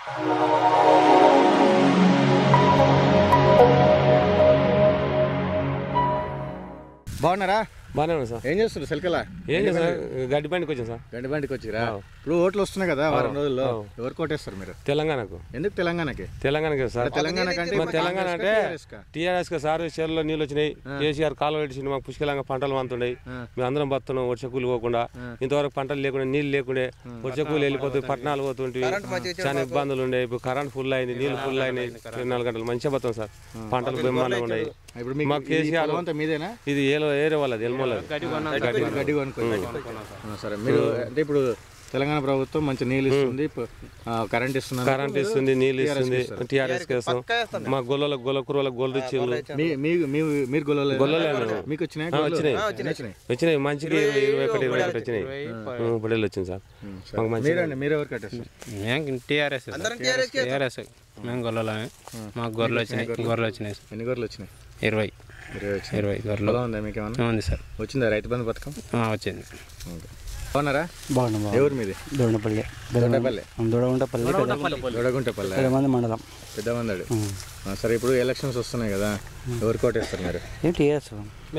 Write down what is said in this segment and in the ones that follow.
బాగున్నారా బాగానే ఉంది సార్ ఏం చేస్తారు సెల్కలా ఏం లేదు సార్ గడ్డి బండికి వచ్చాను సార్ గండి బండికి వచ్చిరా ఇప్పుడు ఓట్లు వస్తున్నాయి కదా వారం రోజుల్లో ఎవరు కోటేస్తారు మీరు తెలంగాణకు ఎందుకు తెలంగాణకి తెలంగాణకి సార్ తెలంగాణ కంటే మరి తెలంగాణ అంటే టీఆర్ఎస్ కి సార్ చెరువులో నీళ్ళు వచ్చినాయి కేసీఆర్ కాలువ పెట్టింది మాకు పుష్కలంగా పంటలు వంతున్నాయి మేము అందరం బతున్నాం వర్ష కూలి పోకుండా ఇంతవరకు పంటలు లేకుండా నీళ్ళు లేకుండే వర్ష కూలి వెళ్ళిపోతుంది పట్టణాలు పోతుంటే చాలా ఇబ్బందులు ఉండే ఇప్పుడు కరెంట్ ఫుల్ అయింది నీళ్ళు ఫుల్ అయినాయి ఇరవై నాలుగు గంటలు మంచిగా పోతాం సార్ పంటలు బ్రహ్మాండంగా ఉన్నాయి ఇప్పుడు మీకు మాకు కేసీఆర్ అంతా మీదేనా ఇది ఏలో ఏరే వాళ్ళది ఎల్మోళ్ళది గడ్డి కొనుక్కోండి ఆ, సరే మీరు అంటే ఇప్పుడు తెలంగాణ ప్రభుత్వం మంచి నీళ్ళు ఇస్తుంది ప- ఆ, కరెంట్ ఇస్తున్నారు కరెంట్ ఇస్తుంది నీళ్ళు ఇస్తుంది టీఆర్ఎస్ కేసం మా గొల్లలకు గొల్ల కుర్రలకు గొల్లలు ఇచ్చిండ్రు మీ మీ- మీ మీరు గొల్లలు గొల్లలే మీకు వచ్చినాయి ఆ, వచ్చినాయి. వచ్చినాయి వచ్చినాయి మంచికి ఇరవై ఇరవై ఒకటి ఇరవై ఒకటి వచ్చినాయి ఇప్పుడు వెళ్ళి వచ్చింది సార్ మాకు మంచి మీరండి మీరు ఎవరు కట్టేస్తారు మేము టీఆర్ఎస్ టీఆర్ఎస్ మేము గొర్రెలమే మాకు గొర్రెలు వచ్చినాయి గొర్రెలు వచ్చినాయి సార్. ఎన్ని గొర్రెలు వచ్చినాయి ఇరవై ఇరవై వచ్చినాయి ఇరవై గొర్రెలు పొలం ఉందా మీకు ఏమన్నా ఉంది సార్ వచ్చిందా రైతు బంధు పథకం ఆ, వచ్చింది ఓకే. బాగున్నారా బాగున్నాం ఎవరు మీది దొండపల్లి దొడ్డపల్లి దొడగుంటపల్లి దొడగుంటపల్లి పెద్దమంది మండలం పెద్ద మందాడు ఆ, సరే ఇప్పుడు ఎలక్షన్స్ వస్తున్నాయి కదా ఎవరు కోటేస్తారు మీరు ఏం టీఎస్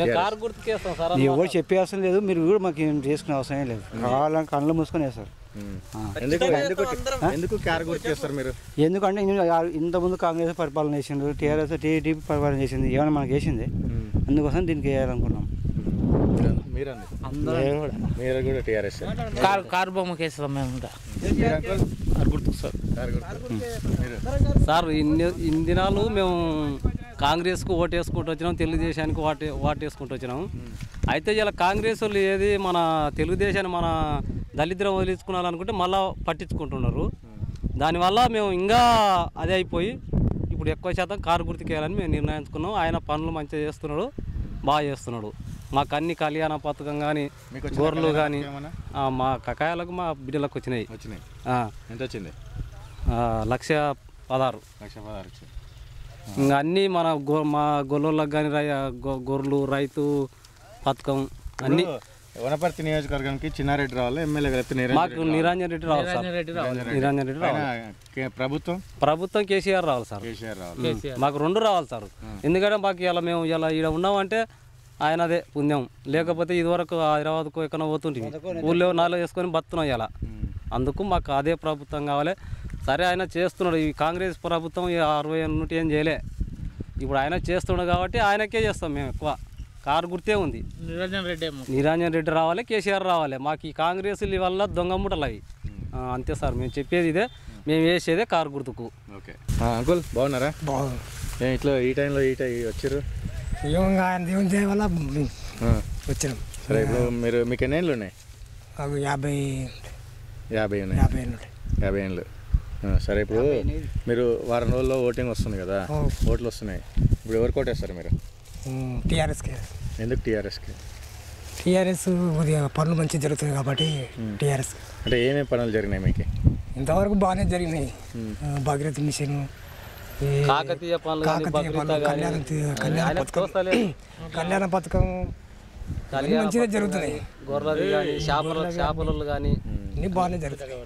ఎవరు చెప్పే అవసరం లేదు మీరు కూడా మాకు ఏం చేసుకునే అవసరం ఏం లేదు కావాలని కళ్ళు మూసుకొని వేస్తారు ఎందుకు ఎందుకు ఎందుకు కారు గుర్తు చేస్తారు మీరు ఎందుకంటే ఇన్ని- ఇంతకుముందు కాంగ్రెస్ పరిపాలన చేసిండ్రు టీఆర్ఎస్ టీడీపీ పరిపాలన చేసింది ఏమైనా మనకి వేసింది అందుకోసం దీనికి వేయాలనుకున్నాం మీరండి మీరు కూడా టీఆర్ఎస్ కారు కారు బొమ్మకి వేస్తాం మేము ఇంకా కారు గుర్తు మీరు సార్ ఇన్ని ఇన్ని దినాలు మేము కాంగ్రెస్కు ఓటు వేసుకుంటూ వచ్చినాం తెలుగుదేశానికి ఓటు ఓటు వేసుకుంటూ వచ్చినాం అయితే ఇలా కాంగ్రెస్ వాళ్ళు ఏది మన తెలుగుదేశాన్ని మన దళిద్రం వదిలించుకోవాలనుకుంటే మళ్ళీ పట్టించుకుంటున్నారు దానివల్ల మేము ఇంకా అదే అయిపోయి ఇప్పుడు ఎక్కువ శాతం కారు గుర్తుకేయాలని మేము నిర్ణయించుకున్నాం ఆయన పనులు మంచిగా చేస్తున్నాడు బాగా చేస్తున్నాడు మాకు అన్ని కళ్యాణ పథకం కానీ మీకు వచ్చిన గొర్రెలు కానీ ఏమన్నా? మా కకాయలకు మా బిడ్డలకు వచ్చినాయి వచ్చినాయి ఆ, ఎంత వచ్చింది ఆ, లక్ష పదహారు లక్ష పదహారు వచ్చింది ఇంకా అన్నీ మన గొ మా గొల్లోళ్ళకి కానీ రై గొ- గొర్రెలు రైతు పథకం అన్ని వనపర్తి నియోజకవర్గానికి చిన్నారెడ్డి రావాలి ఎమ్మెల్యే కలిపి నిరంజన్ మాకు నిరంజన్ రెడ్డి రావాలి సార్ నిరంజన్ రెడ్డి రావాలి ఆయన కే- ప్రభుత్వం ప్రభుత్వం కేసీఆర్ రావాలి సార్ కేసీఆర్ రావాలి మాకు రెండు రావాలి సార్ ఎందుకంటే మాకు ఇలా మేము ఇలా ఇక్కడ ఉన్నామంటే ఆయనదే పుణ్యం లేకపోతే ఇదివరకు హైదరాబాద్కు ఎక్కడ పోతుంటివి ఊళ్ళో నాలుగు వేసుకొని బతున్నాం ఇలా అందుకు మాకు అదే ప్రభుత్వం కావాలి సరే ఆయన చేస్తున్నాడు ఈ కాంగ్రెస్ ప్రభుత్వం ఈ అరవై ఏళ్ళ నుండి ఏం చేయలే ఇప్పుడు ఆయన చేస్తున్నాడు కాబట్టి ఆయనకే చేస్తాం మేము ఎక్కువ కారు గుర్తే ఉంది నిరంజన్ రెడ్డి ఏమో నిరంజన్ రెడ్డి రావాలి కేసీఆర్ రావాలి మాకు ఈ కాంగ్రెస్ వల్ల దొంగ ముఠలు అవి ఆ, అంతే సార్ మేము చెప్పేది ఇదే మేము వేసేదే కారు గుర్తుకు ఓకే అంకుల్ బాగున్నారా ఏ ఇట్లా ఈ టైంలో ఈ టైం వచ్చారు ఏమంగా ఆయన దేవుని దయ వల్ల వచ్చినాం సరే ఇప్పుడు మీరు మీకు ఎన్ని ఏళ్ళు ఉన్నాయి మాకు యాభై యాభై ఉన్నాయి యాభై ఏళ్ళు ఉంటాయి. యాభై ఏళ్ళు ఆ, సరే ఇప్పుడు మీరు వారం రోజుల్లో ఓటింగ్ వస్తుంది కదా ఓట్లు వస్తున్నాయి ఇప్పుడు ఎవరు కొట్టేస్తారు మీరు ఉమ్, టీఆర్ఎస్కి ఎందుకు టీఆర్ఎస్కి టీఆర్ఎస్ కొద్దిగా పనులు మంచిగా జరుగుతుంది కాబట్టి టీఆర్ఎస్ అంటే ఏమేమి పనులు జరిగినాయి మీకు ఇంతవరకు బాగానే జరిగినాయి ఆ, భగీరథ మిషన్ ఈ కాకతీయ పనులు కానీ, కాకతీయ భద్రత పనులు, కానీ, కళ్యాణ కళ్యాణ ఆయన పథకం చూస్తలేదు. కళ్యాణ పథకం అన్నీ మంచిగా జరుగుతున్నాయి గొర్రెలు కానీ చేపలు చేపలు కానీ అన్నీ బాగానే జరుగుతున్నాయి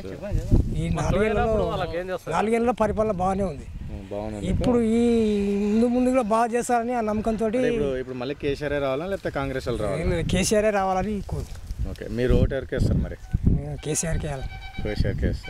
ఈ నాలుగేళ్లలో వాళ్ళకి ఏం చేస్తారు నాలుగేళ్ల పరిపాలన బాగానే ఉంది ఉం, బాగుంది ఇప్పుడు ఈ ముందు ముందు కూడా బాగా చేస్తారని ఆ నమ్మకంతో ఇప్పుడు ఇప్పుడు మళ్ళీ కేసీఆర్ రావాలా లేకపోతే కాంగ్రెస్ వాళ్ళు రావాలా కేసీఆర్ రావాలని కోరు ఓకే మీరు ఓటు ఎవరికి వేస్తారు మరి కేసీఆర్కి వేయాలి కేసీఆర్కి వేస్తారు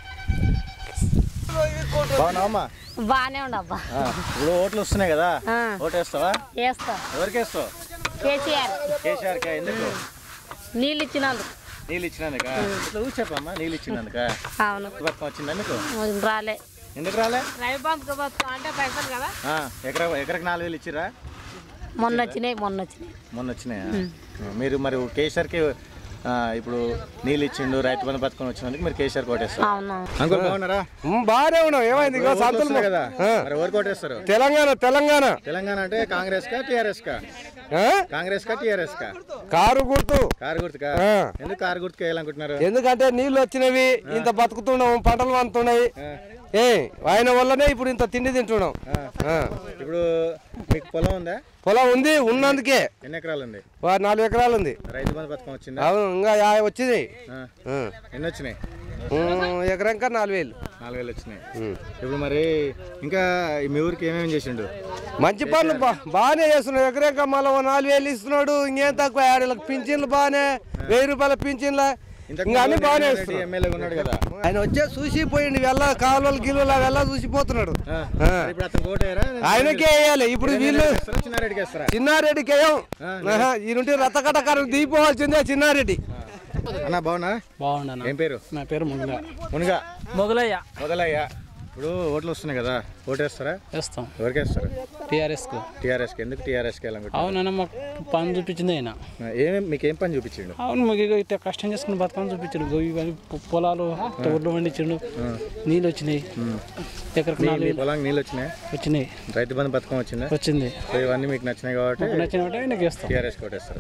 బాగున్నావమ్మా బాగానే ఉండబ్బా ఆ, ఇప్పుడు ఓట్లు వస్తున్నాయి కదా ఆ. ఓటు వేస్తావా వేస్తా ఎవరికి వేస్తావు కేసీఆర్ కేసీఆర్కి ఎందుకు నీళ్ళు ఇచ్చినందుకు నీళ్ళు ఇచ్చినందుక ఇట్లా ఊసి చెప్పమ్మా నీళ్ళు ఇచ్చినందుక అవును పథకం వచ్చిందా మీకు రాలే ఎందుకు రాలే రవి బంధు అంటే పైసలు కదా ఆ, ఎకరా ఎకరకు నాలుగు వేలు ఇచ్చిరా మొన్న వచ్చినాయి మొన్న వచ్చినాయి మొన్న వచ్చినాయా మీరు మరి కేసీఆర్కి ఆ, ఇప్పుడు నీళ్ళు ఇచ్చిండు రైతు బంధు పథకం వచ్చినందుకు మీరు కేసీఆర్ కోటేస్తారు అవును అంకుల్ బాగున్నారా బాగానే ఉన్నాం ఏమైంది ఇగో ఓట్లు సంతులు వస్తున్నాయి కదా మరి ఎవరు కోటేస్తారు తెలంగాణ తెలంగాణ తెలంగాణ అంటే కాంగ్రెస్ కా టిఆర్ఎస్ కా ఆ? కాంగ్రెస్ కా టిఆర్ఎస్ కా కారు గుర్తు కారు గుర్తుకా ఎందుకు కారు గుర్తుకు వేయాలనుకుంటున్నారు ఎందుకంటే నీళ్లు వచ్చినవి ఇంత బతుకుతున్నాం పంటలు వంతున్నాయి ఏ ఆయన వల్లనే ఇప్పుడు ఇంత తిండి తింటున్నాం ఆ. ఇప్పుడు మీకు పొలం ఉందా పొలం ఉంది ఉన్నందుకే ఎన్ని ఎకరాలు ఉంది వా- నాలుగు ఎకరాలు ఉంది రైతు బంధు పథకం వచ్చిందా అవును ఇంకా యా- వచ్చింది ఆ. ఆ. ఎన్ని వచ్చినాయి ఉమ్, ఎకరంకా నాలుగు వేలు నాలుగు వేలు వచ్చినాయి ఇప్పుడు మరి ఇంకా మీ ఊరికి ఏమేమి చేసిండు మంచి పనులు బా బాగానే చేస్తున్నాడు ఎకరంకా మళ్ళీ ఓ నాలుగు వేలు ఇస్తున్నాడు ఇంకేం తక్కువ ఆడలకు పింఛన్లు బాగానే వెయ్యి రూపాయల పింఛన్ల ఇంకా అన్ని బాగానే ఇస్తున్నాడు ఎమ్మెల్యేగా ఉన్నాడు కదా ఆయన వచ్చే చూసి పోయిండు వెళ్ళ కాలువలు గిల్లులు అವೆಲ್ಲ చూసిపోతున్నాడు ఆ. ఆ. మరి ఇప్పుడు అతను ఓటేరా ఆయనకే వేయాలి ఇప్పుడు వీళ్ళు చిన్నారెడ్డికి వేస్తారా చిన్నారెడ్డికి వేయం ఆహా, ఈ నుండి రథకటకారం దిగిపోవాల్సిందే చిన్నారెడ్డి అన్న బాగున్నా బాగుండన్న ఏం పేరు నా పేరు ముందుగా మునిగా మొగలయ్య మొదలయ్యా ఇప్పుడు ఓట్లు వస్తున్నాయి కదా ఓటేస్తారా వేస్తాం ఎవరికి వేస్తారు టీఆర్ఎస్కు టీఆర్ఎస్కి ఎందుకు టీఆర్ఎస్కి వెళ్ళాలనుకుంటున్నారు అవునన్న మాకు పని చూపించింది ఆయన ఏమేమి మీకు ఏం పని చూపించిండు అవును మాకు ఇక ఇట్లా కష్టం చేసుకుని బతకని చూపించాడు గోవి ఇవన్నీ పొ- పొలాలు తోటలు పండించిండు నీళ్ళు వచ్చినాయి ఎకరకు మీ- నాలుగు మీ వేలు పొలానికి నీళ్ళు వచ్చినాయి వచ్చినాయి రైతు బంధు పథకం వచ్చిందా వచ్చింది సో ఇవన్నీ మీకు నచ్చినాయి కాబట్టి నచ్చిన అంటే ఆయనకి వేస్తాం టీఆర్ఎస్ ఓటేస్తారు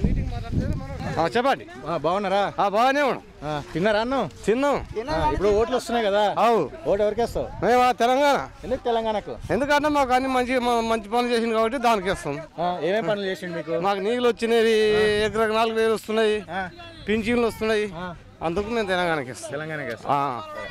ఆ, చెప్పండి ఆ, బాగున్నారా ఆ, బాగానే ఉన్నాం ఆ, తిన్నారా అన్నం తిన్నాం ఆ, ఇప్పుడు ఓట్లు వస్తున్నాయి కదా అవు ఓటు ఎవరికి వేస్తావు మేము ఆ తెలంగాణ ఎందుకు తెలంగాణకు ఎందుకంటే మాకు అన్ని మంచి మ- మంచి పనులు చేసింది కాబట్టి దానికి ఇస్తాం ఆ, ఏమేం పనులు చేసిండు మీకు మాకు నీళ్ళు వచ్చినాయి ఎకరకు నాలుగు వేలు వస్తున్నాయి ఆ, పింఛన్లు వస్తున్నాయి ఆ. అందుకు మేము తెలంగాణకి ఇస్తాం తెలంగాణకి వేస్తాం ఆ.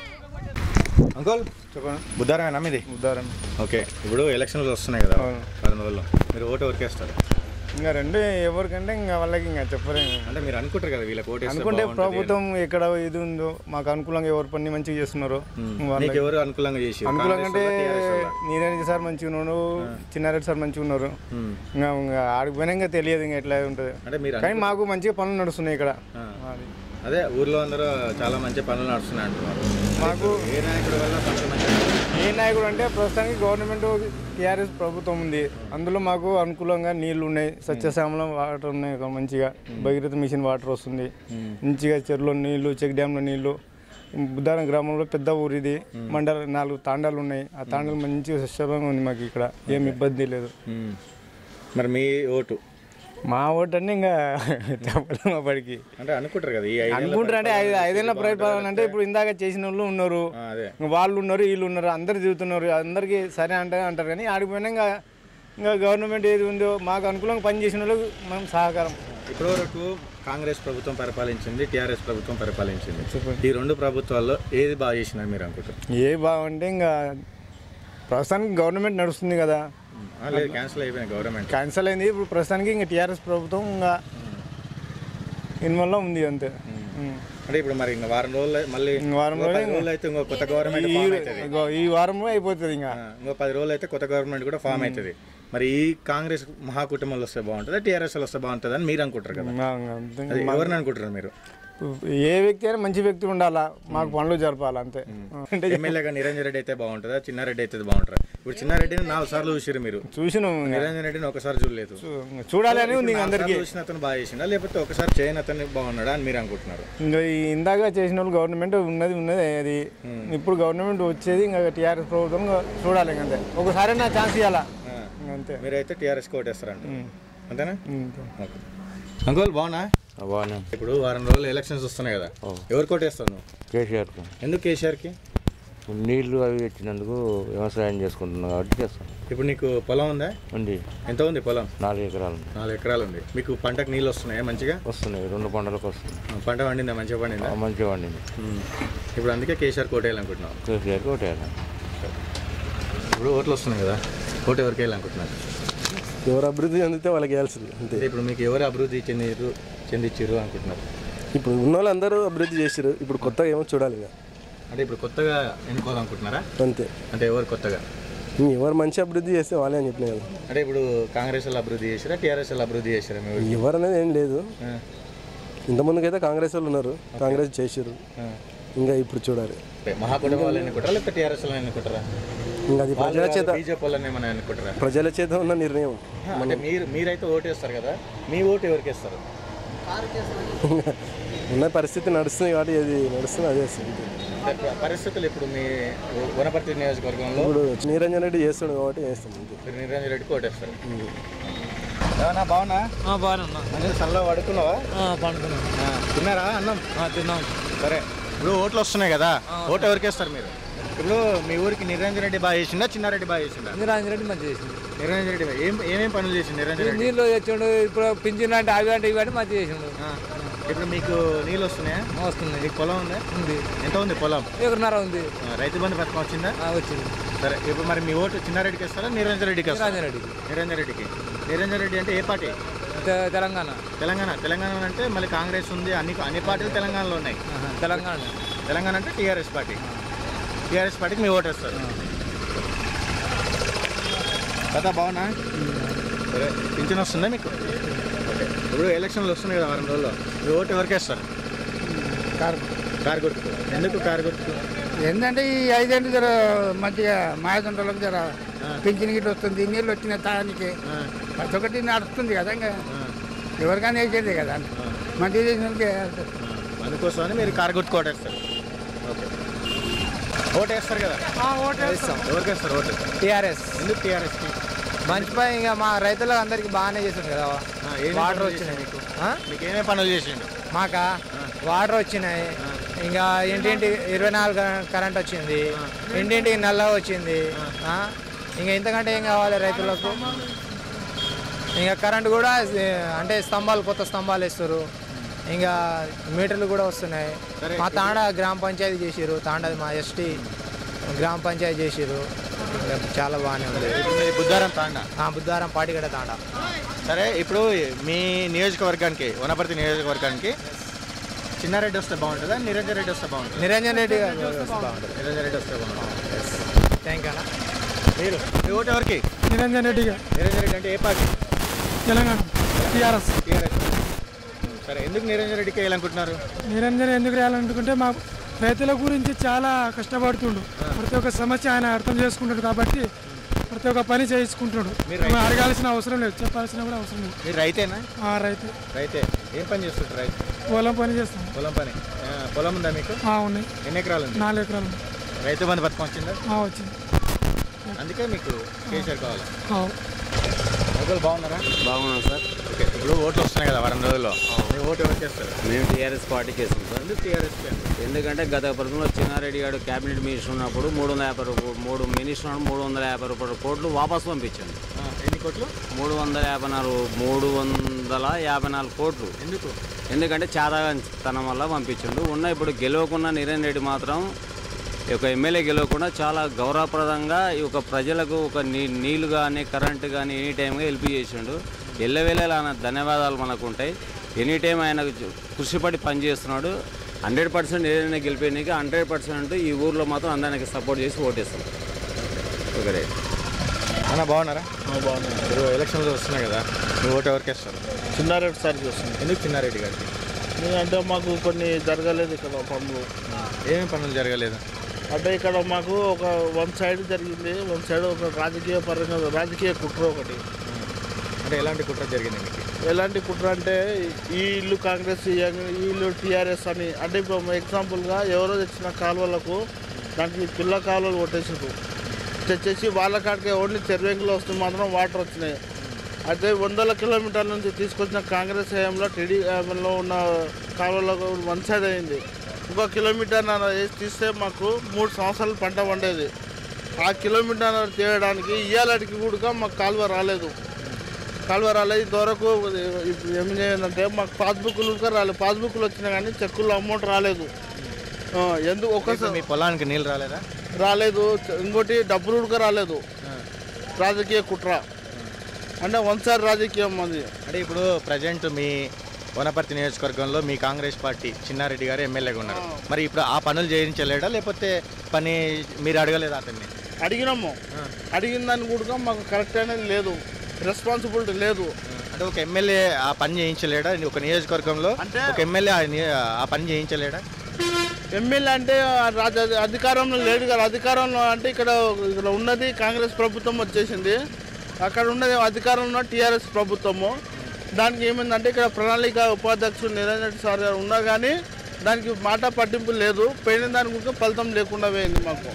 అంకుల్ చెప్పండి బుద్ధారమేనా మీది బుద్ధారం ఓకే ఇప్పుడు ఎలక్షన్లు వస్తున్నాయి కదా పది రోజుల్లో మీరు ఓటు ఎవరికి వేస్తారు ఇంకా రెండు ఎవరికంటే ఇంకా వాళ్ళకి ఇంకా చెప్పలేము అంటే మీరు అనుకుంటారు కదా వీళ్ళకి ఓటు వేస్తే అనుకుంటే బాగుంటది ప్రభుత్వం ఎక్కడ ఇది ఉందో మాకు అనుకూలంగా ఎవరు పని మంచిగా చేస్తున్నారు అని. వాళ్ళకి మీకు ఎవరు అనుకూలంగా చేసి అనుకూలంగా అంటే నీరెడ్డి సార్ మంచిగా ఉన్నారు చిన్నారెడ్డి సార్ మంచిగా ఉన్నారు ఇంకా ఇంకా ఆడికి పోయినా ఇంకా తెలియదు ఇంకా ఎట్లా ఉంటుంది అంటే మీరు కానీ మాకు మంచిగా పనులు నడుస్తున్నాయి ఇక్కడ అది. అదే ఊర్లో అందరూ చాలా మంచి పనులు నడుస్తున్నాయి అంటున్నారు మాకు ఏ నాయకుడి వల్ల కొంచెం మంచిగా ఏ నాయకుడు అంటే ప్రస్తుతానికి గవర్నమెంట్ టీఆర్ఎస్ ప్రభుత్వం ఉంది అందులో మాకు అనుకూలంగా నీళ్లు ఉన్నాయి సత్యశ్యామలం వాటర్ ఉన్నాయి ఒక మంచిగా భగీరథ మిషన్ వాటర్ వస్తుంది మంచిగా చెరువులో నీళ్లు చెక్ డ్యాంలో నీళ్లు బుద్ధారం గ్రామంలో పెద్ద ఊరు ఇది మండల నాలుగు తాండాలు ఉన్నాయి ఆ తాండాలు మంచిగా సస్యభంగా ఉంది మాకు ఇక్కడ ఏం ఇబ్బంది లేదు ఉమ్. మరి మీ ఓటు మా ఓటు అంటే ఇంకా చెప్పలేము అప్పటికి అంటే అనుకుంటారు కదా ఈ ఐదేళ్ల అనుకుంటారు అంటే ఐదు ఐదేళ్ల పరిపాలన అంటే ఇప్పుడు ఇందాక చేసిన వాళ్ళు ఉన్నారు ఆ, అదే వాళ్ళు ఉన్నారు వీళ్ళు ఉన్నారు అందరు తిరుగుతున్నారు అందరికీ సరే అంటే అంటారు కానీ ఆడిపోయినా ఇంకా ఇంకా గవర్నమెంట్ ఏది ఉందో మాకు అనుకూలంగా పని చేసిన వాళ్ళకి మనం సహకారం ఇప్పటి వరకు కాంగ్రెస్ ప్రభుత్వం పరిపాలించింది టీఆర్ఎస్ ప్రభుత్వం పరిపాలించింది ఈ రెండు ప్రభుత్వాల్లో ఏది బాగా చేసినారు మీరు అనుకుంటారు ఏ బాగుంటే ఇంకా ప్రస్తుతానికి గవర్నమెంట్ నడుస్తుంది కదా ఆ, లేదు క్యాన్సిల్ అయిపోయింది గవర్నమెంట్ క్యాన్సల్ అయింది ఇప్పుడు ప్రస్తుతానికి ఇంకా టీఆర్ఎస్ ప్రభుత్వం ఇంకా ఇన్వల్ల ఉంది అంతే ఉం. అంటే ఇప్పుడు మరి ఇంకా వారం రోజులు మళ్ళీ ఇంక వారం ఇంకో పది రోజులు రోజులు అయితే ఇంకో కొత్త గవర్నమెంట్ ఈ- ఫామ్ అవుతుంది ఇగో ఈ వారంలో అయిపోతుంది ఇంకా ఆ, ఇంకో పది రోజులు అయితే కొత్త గవర్నమెంట్ కూడా ఫామ్ అవుతుంది మరి ఈ కాంగ్రెస్ మహాకుటుంబంలో వస్తే బాగుంటుందా టీఆర్ఎస్ వస్తే బాగుంటుంది అని మీరు అనుకుంటారు కదా ఇంకా- ఇంకా అంతే. అది ఎవరిని అనుకుంటారు మీరు ఏ వ్యక్తి అయినా మంచి వ్యక్తి ఉండాలా మాకు పనులు జరపాలి అంతే అంటే ఎమ్మెల్యేగా నిరంజన్ రెడ్డి అయితే బాగుంటుందా చిన్నారెడ్డి అయితే బాగుంటారా ఇప్పుడు చిన్నారెడ్డిని నాలుగు సార్లు చూసిరు మీరు చూసినాం ఇంకా. నిరంజన్ రెడ్డిని ఒకసారి చూడలేదు చూడాలి అని ఉంది ఇంకా నాలుగు అందరికీ సార్లు చూసిన అతను బాగా చేసిండా లేకపోతే ఒకసారి చేయని అతను బాగున్నాడా అని మీరు అనుకుంటున్నారు ఇంకా ఈ ఇందాక చేసిన వాళ్ళు గవర్నమెంట్ ఉన్నది ఉన్నది అది ఇప్పుడు గవర్నమెంట్ వచ్చేది ఇంకా టీఆర్ఎస్ ప్రభుత్వం ఇంకా చూడాలి ఇంక అంతే ఒకసారి నా ఛాన్స్ ఇవ్వాలా ఇంక అంతే మీరైతే టీఆర్ఎస్ కోటేస్తారంట అంతేనా అంతే. ఓకే అంకుల్ బాగున్నా బాగానే ఇప్పుడు వారం రోజులు ఎలక్షన్స్ వస్తున్నాయి కదా ఎవరు కోటేస్తావు నువ్వు కేసీఆర్కు ఎందుకు కేసీఆర్కి నీళ్లు అవి ఇచ్చినందుకు వ్యవసాయం చేసుకుంటున్నాం కాబట్టి చేస్తాం ఇప్పుడు నీకు పొలం ఉందా ఉంది ఎంత ఉంది పొలం నాలుగు ఎకరాలు ఉంది. నాలుగు ఎకరాలు ఉంది మీకు పంటకు నీళ్ళు వస్తున్నాయా మంచిగా వస్తున్నాయి రెండు పంటలకు వస్తుంది ఆ, పంట పండిందా మంచిగా పండిందా మంచిగా వండింది ఉమ్. ఇప్పుడు అందుకే కేసీఆర్ కోటేయాలనుకుంటున్నాం కేసీఆర్కి ఒకటే ఇప్పుడు ఓట్లు వస్తున్నాయి కదా ఓటు ఎవరికి వేయాలనుకుంటున్నారు ఎవరు అభివృద్ధి చెందితే వాళ్ళకి వేయాల్సింది అంతే ఇప్పుడు మీకు ఎవరు అభివృద్ధి చెందిరు చెందించారు అనుకుంటున్నారు ఇప్పుడు ఉన్న వాళ్ళందరూ అభివృద్ధి చేశారు ఇప్పుడు కొత్తగా ఏమో చూడాలి ఇక అంటే ఇప్పుడు కొత్తగా ఎన్నుకోవాలనుకుంటున్నారా అంతే అంటే ఎవరు కొత్తగా ఇంక ఎవరు మంచి అభివృద్ధి చేస్తే వాళ్ళే అని చెప్పిన కదా అంటే ఇప్పుడు కాంగ్రెస్ వాళ్ళు అభివృద్ధి చేశారా టీఆర్ఎస్ వాళ్ళు అభివృద్ధి చేశారా మీ ఊరికి? ఎవరు అనేది ఏం లేదు ఇంతమందికైతే కాంగ్రెస్ వాళ్ళు ఉన్నారు కాంగ్రెస్ చేసారు ఇంకా ఇప్పుడు చూడాలి అంటే మహాకుటుంబ వాళ్ళు ఎన్నుకుంటారా లేకపోతే టీఆర్ఎస్ వాళ్ళు ఎన్నుకుంటారా ఇంకా అది ప్రజల చేత బీజేపీ వాళ్ళని ఏమైనా ఎన్నుకుంటారా ప్రజల చేత ఉన్న నిర్ణయం అంటే మీరు మీరైతే ఓటేస్తారు కదా మీ ఓటు ఎవరికి వేస్తారు ఉన్న పరిస్థితి నడుస్తుంది కాబట్టి ఏది నడుస్తుంది అదే వస్తుంది అంటే ప- పరిస్థితులు ఇప్పుడు మీ వనపర్తి నియోజకవర్గంలో ఇప్పుడు నిరంజన్ రెడ్డి చేస్తాడు కాబట్టి వేస్తాం అంతే మీరు నిరంజన్ రెడ్డికి ఓటేస్తారు బాగున్నా బాగున్నా బాగున్నా అంటే సల్లో పడుకున్నావా పండుకున్నాం తిన్నారా అన్నం తిన్నాం సరే ఇప్పుడు ఓట్లు వస్తున్నాయి కదా ఓటు ఎవరికి వేస్తారు మీరు ఇప్పుడు మీ ఊరికి నిరంజన్ రెడ్డి బాగా చేసిందా చిన్నారెడ్డి బాగా చేసిందా నిరంజన్ రెడ్డి మంచిగా చేసిండు నిరంజన్ రెడ్డి బాగా- ఏం ఏమేం పనులు చేసింది నిరంజన్ రెడ్డి నీళ్ళు తెచ్చిండు ఇప్పుడు పింఛన్ అంటే అవి అంటే ఇవి అంటే మంచిగా చేసిండు ఇప్పుడు మీకు నీళ్ళు వస్తున్నాయా వస్తున్నాయి మీకు పొలం ఉందా ఉంది ఎంత ఉంది పొలం ఎకరన్నర ఉంది ఆ, రైతు బంధు పథకం వచ్చిందా వచ్చింది సరే ఇప్పుడు మరి మీ ఓటు చిన్నారెడ్డికి వస్తారా నిరంజన్ రెడ్డికి వస్తారా నిరంజన్ రెడ్డికి. నిరంజన్ రెడ్డికి నిరంజన్ రెడ్డి అంటే ఏ పార్టీ తె- తెలంగాణ తెలంగాణ తెలంగాణ అంటే మళ్ళీ కాంగ్రెస్ ఉంది అన్ని అన్ని పార్టీలు తెలంగాణలో ఉన్నాయి తెలంగాణ తెలంగాణ అంటే టీఆర్ఎస్ పార్టీ టీఆర్ఎస్ పార్టీకి మీ ఓటు వేస్తారు కదా బాగున్నా సరే పింఛన్ వస్తుందా మీకు ఓకే ఇప్పుడు ఎలక్షన్లు వస్తున్నాయి కదా వారం రోజుల్లో మీ ఓటు ఎవరికి వేస్తారు కారు కారు గుర్తుకు ఎందుకు కారు గుర్తుకు ఏంటంటే ఈ ఐదేళ్ళు జర మంచిగా మాయదండలకు జర పింఛన్ గిట్ల వస్తుంది నీళ్ళు వచ్చిన తానికి ప్రతి ఒక్కటి నడుస్తుంది కదా ఇంకా ఎవరికైనా వేసేదే కదా మంచిగా చేసినందుకే అందుకోసమని మీరు కారు గుర్తుకు ఓటు వేస్తారు ఓకే ఓటు వేస్తారు కదా వేస్తాం. ఎవరికి వేస్తారు ఓటు టీఆర్ఎస్ ఎందుకు టీఆర్ఎస్కి మంచి పని ఇంకా మా రైతులకు అందరికి బాగానే చేసిండు కదా ఏమేం వాటర్ పనులు వచ్చినాయి చేసిండు? మీకు ఆ? మీకు ఏమేమి పనులు చేసిండు మాకా వాటర్ వచ్చినాయి ఇంకా ఇంటింటి ఇరవై నాలుగు కరెంట్- కరెంట్ వచ్చింది ఇంటింటికి నల్ల వచ్చింది ఆ? ఇంకా ఇంతకంటే ఏం కావాలి రైతులకు ఇంకా కరెంట్ కూడా ఏ, అంటే స్తంభాలు కొత్త స్తంభాలు వేస్తారు ఇంకా మీటర్లు కూడా వస్తున్నాయి మా తాండ గ్రామ పంచాయతీ చేసిర్రు తాండది మా ఎస్టీ గ్రామ పంచాయతీ చేసిర్రు ఇంకా చాలా బాగానే ఉంది ఇప్పుడు మీది బుద్ధారం తాండా ఆ, బుద్ధారం పాటిగడ తాండ సరే ఇప్పుడు మీ నియోజకవర్గానికి వనపర్తి నియోజకవర్గానికి చిన్నారెడ్డి వస్తే బాగుంటుందా నిరంజన్ రెడ్డి వస్తే బాగుంటుంది నిరంజన్ రెడ్డి గారు వస్తే బాగుంటుంది నిరంజన్ రెడ్డి వస్తే బాగుంటుంది థ్యాంక్ యూ అన్న మీరు మీ ఓటు ఎవరికి నిరంజన్ రెడ్డిగా నిరంజన్ రెడ్డి అంటే ఏ పార్టీ తెలంగాణ టీఆర్ఎస్ టీఆర్ఎస్ సరే ఎందుకు నిరంజన్ రెడ్డికి వేయాలనుకుంటున్నారు నిరంజన్ ఎందుకు రాయాలనుకుంటే మా రైతుల గురించి చాలా కష్టపడుతుండు ప్రతి ఒక్క సమస్య ఆయన అర్థం చేసుకుంటాడు కాబట్టి ప్రతి ఒక్క పని చేయించుకుంటున్నాడు మీరు రైతు? మనం అడగాల్సిన అవసరం లేదు చెప్పాల్సిన కూడా అవసరం లేదు మీరు రైతేనా ఆ, రైతు రైతే ఏం పని చేస్తుంటారు రైతు పొలం పని చేస్తాం పొలం పని ఆ, పొలం ఉందా మీకు ఆ, ఉన్నాయి ఎన్ని ఎకరాలు ఉంది నాలుగు ఎకరాలు ఉన్నాయి. రైతు బంధు పథకం వచ్చిందా ఆ, వచ్చింది అందుకే మీకు కేసీఆర్ కావాలి ఆ. మొదలు బాగున్నారా బాగున్నాం సార్ ఓకే ఇప్పుడు ఓట్లు వస్తున్నాయి కదా వారం రోజుల్లో మీ ఓటు ఎవరికి వేస్తారు మేము టీఆర్ఎస్ పార్టీకి వేసాం సార్ ఎందుకు టీఆర్ఎస్ ఎందుకంటే గత ప్రభుత్వంలో చిన్నారెడ్డి గారు క్యాబినెట్ మినిస్టర్ ఉన్నప్పుడు మూడు వందల యాభై రూపాయలు మూడు మినిస్టర్ ఉన్నప్పుడు మూడు వందల యాభై రూపాయల కోట్లు వాపసు పంపించండి ఎన్ని కోట్లు మూడు వందల యాభై నాలుగు మూడు వందల యాభై నాలుగు కోట్లు ఎందుకు ఎందుకంటే చాదాతనం వల్ల పంపించండు ఉన్న ఇప్పుడు గెలవకున్న నిరేన్ రెడ్డి మాత్రం ఈ యొక్క ఎమ్మెల్యే గెలవకుండా చాలా గౌరవప్రదంగా ఈ యొక్క ప్రజలకు ఒక నీ నీళ్లు కానీ కరెంటు కానీ ఎనీ టైంగా హెల్ప్ చేసిండు ఎల్లవేళలా ఆయన ధన్యవాదాలు మనకు ఉంటాయి ఎనీ టైం ఆయన కృషిపడి పనిచేస్తున్నాడు హండ్రెడ్ పర్సెంట్ ఏదైనా గెలిపేయడానికి హండ్రెడ్ పర్సెంట్ ఈ ఊర్లో మాత్రం అందరికి సపోర్ట్ చేసి ఓటేస్తాం ఓకే రైట్ అన్న బాగున్నారా బాగున్నాను ఇప్పుడు ఎలక్షన్లు వస్తున్నాయి కదా మీ ఓటు ఎవరికి వేస్తారు చిన్నారెడ్డి సార్కి వస్తుంది ఎందుకు చిన్నారెడ్డి గారికి అంటే మాకు కొన్ని జరగలేదు ఇక్కడ పనులు ఏమేమి పనులు జరగలేదు అంటే ఇక్కడ మాకు ఒక వన్ సైడ్ జరిగింది వన్ సైడ్ ఒక రాజకీయ పరంగా రాజకీయ కుట్ర ఒకటి అంటే ఎలాంటి కుట్ర జరిగింది మీకు ఎలాంటి కుట్ర అంటే ఈ ఇల్లు కాంగ్రెస్ ఈ ఇల్లు టీఆర్ఎస్ అని అంటే ఇప్పుడు ఎగ్జాంపుల్గా ఎవరో తెచ్చిన కాలువలకు దానికి పిల్ల కాలువలు కొట్టేసారు తెచ్చేసి వాళ్ళ కాడికి ఓన్లీ చెరువెంకులు వస్తే మాత్రం వాటర్ వచ్చినాయి అయితే వందల కిలోమీటర్ల నుంచి తీసుకొచ్చిన కాంగ్రెస్ హయాంలో టీడీ హయాంలో ఉన్న కాలువలకు వన్ సైడ్ అయింది ఇంకో కిలోమీటర్ వేసి తీస్తే మాకు మూడు సంవత్సరాలు పంట పండేది ఆ కిలోమీటర్ తీయడానికి ఇయ్యాలడికి కూడా మాకు కాలువ రాలేదు కాలువ రాలేదు ఇంతవరకు ఇప్పుడు ఏం చేయాలంటే మాకు పాస్బుక్లు కూడా రాలేదు పాస్బుక్లు వచ్చినా కానీ చెక్కుల్లో అమౌంట్ రాలేదు ఆ, ఎందుకు మీకు ఒక్కసారి మీ పొలానికి నీళ్ళు రాలేదా రాలేదు ఇంకోటి డబ్బులు కూడా రాలేదు రాజకీయ కుట్ర అంటే వన్సారి రాజకీయం అది అంటే ఇప్పుడు ప్రజెంట్ మీ వనపర్తి నియోజకవర్గంలో మీ కాంగ్రెస్ పార్టీ చిన్నారెడ్డి గారు ఎమ్మెల్యేగా ఉన్నారు మరి ఇప్పుడు ఆ పనులు చేయించలేడా లేకపోతే పని మీరు అడగలేదా అతన్ని అడిగినాము అడిగిన దాన్ని కూడా మాకు కరెక్ట్ అనేది లేదు రెస్పాన్సిబిలిటీ లేదు అంటే ఒక ఎమ్మెల్యే ఆ పని చేయించలేడా ఒక నియోజకవర్గంలో ఒక ఎమ్మెల్యే ఆ నియ- ఆ పని చేయించలేడా ఎమ్మెల్యే అంటే ఆ రాజ అధికారంలో లేడు కదా అధికారంలో అంటే ఇక్కడ ఇక్కడ ఉన్నది కాంగ్రెస్ ప్రభుత్వం వచ్చేసింది అక్కడ ఉన్నది అధికారంలో టీఆర్ఎస్ ప్రభుత్వము దానికి ఏమైందంటే ఇక్కడ ప్రణాళిక ఉపాధ్యక్షుడు నిరంజన్ రెడ్డి సార్ గారు ఉన్నా కానీ దానికి మాట పట్టింపు లేదు పోయిన దాని గురించి ఫలితం లేకుండా పోయింది మాకు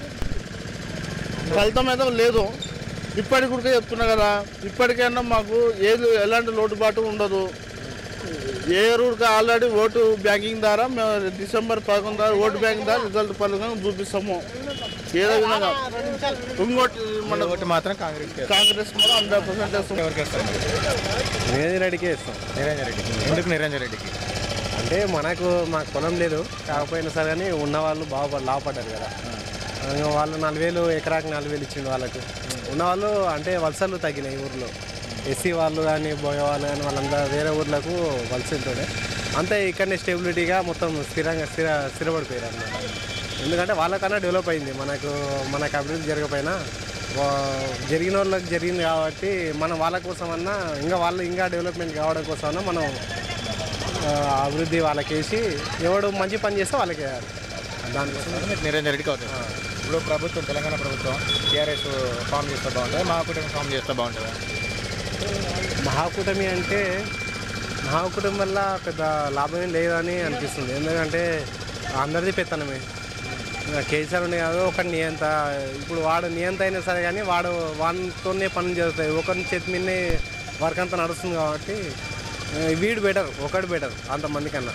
ఫలితం ఏదో లేదు ఇప్పటికి కూడా చెప్తున్నా కదా ఇప్పటికైనా మాకు ఏది ఎలాంటి లోటుబాటు ఉండదు ఏ రూట్కి ఆల్రెడీ ఓటు బ్యాంకింగ్ ద్వారా మేము డిసెంబర్ పదకొండు ద్వారా ఓటు బ్యాంకింగ్ ద్వారా రిజల్ట్ పథకం చూపిస్తాము ఏదో విధంగా ఇంకోటి మన ఓటు మాత్రం కాంగ్రెస్ కాంగ్రెస్ కూడా హండ్రెడ్ పర్సెంట్ వేస్తాం ఎవరికి వేస్తారు నిరంజన్ రెడ్డికే ఇస్తాం నిరంజన్ రెడ్డికి ఎందుకు నిరంజన్ రెడ్డికి అంటే మనకు మాకు పొలం లేదు కాకపోయినా సరే కానీ ఉన్న వాళ్ళు బాగుపడి లాభపడ్డారు కదా ఇంకా వాళ్ళు నాలుగు వేలు ఎకరాకి నాలుగు వేలు ఇచ్చిండు వాళ్ళకు ఉన్న వాళ్ళు అంటే వలసలు తగ్గినాయి ఊర్లో ఎస్సీ వాళ్ళు కానీ బోయ వాళ్ళు కానీ వాళ్ళంతా వేరే ఊర్లకు వలస వెళ్తుండే అంతే ఇక్కడనే స్టెబిలిటీగా మొత్తం స్థిరంగా స్థిర స్థిరపడిపోయారు అన్నమాట ఎందుకంటే వాళ్ళకన్నా డెవలప్ అయింది మనకు మనకు అభివృద్ధి జరగకపోయినా వా- జరిగిన వాళ్ళకి జరిగింది కాబట్టి మనం వాళ్ళ కోసమన్నా ఇంకా వాళ్ళు ఇంకా డెవలప్మెంట్ కావడం కోసమన్నా మనం ఆ, అభివృద్ధి వాళ్ళకి వేసి ఎవడు మంచి పని చేస్తే వాళ్ళకి వేయాలి దానికోసం మీకు నిరంజన్ రెడ్డికి అవుతుంది ఇప్పుడు ప్రభుత్వం తెలంగాణ ప్రభుత్వం టీఆర్ఎస్ ఫామ్ చేస్తే బాగుంటుంది మహాకూటమి ఫామ్ చేస్తే బాగుంటుందా మహాకూటమి అంటే మహాకూటమి వల్ల పెద్ద లాభం ఏం లేదని అనిపిస్తుంది ఎందుకంటే అందరిది పెత్తనమే ఇంకా కేసీఆర్ ఉండే కాదు ఒక నియంత ఇప్పుడు వాడు నియంత అయినా సరే కానీ వాడు వాడితోనే పనులు జరుగుతాయి ఒకరిని చేతి మీదనే వర్క్ అంతా నడుస్తుంది కాబట్టి ఆ, వీడు బెటర్ ఒకడు బెటర్ అంతమంది కన్నా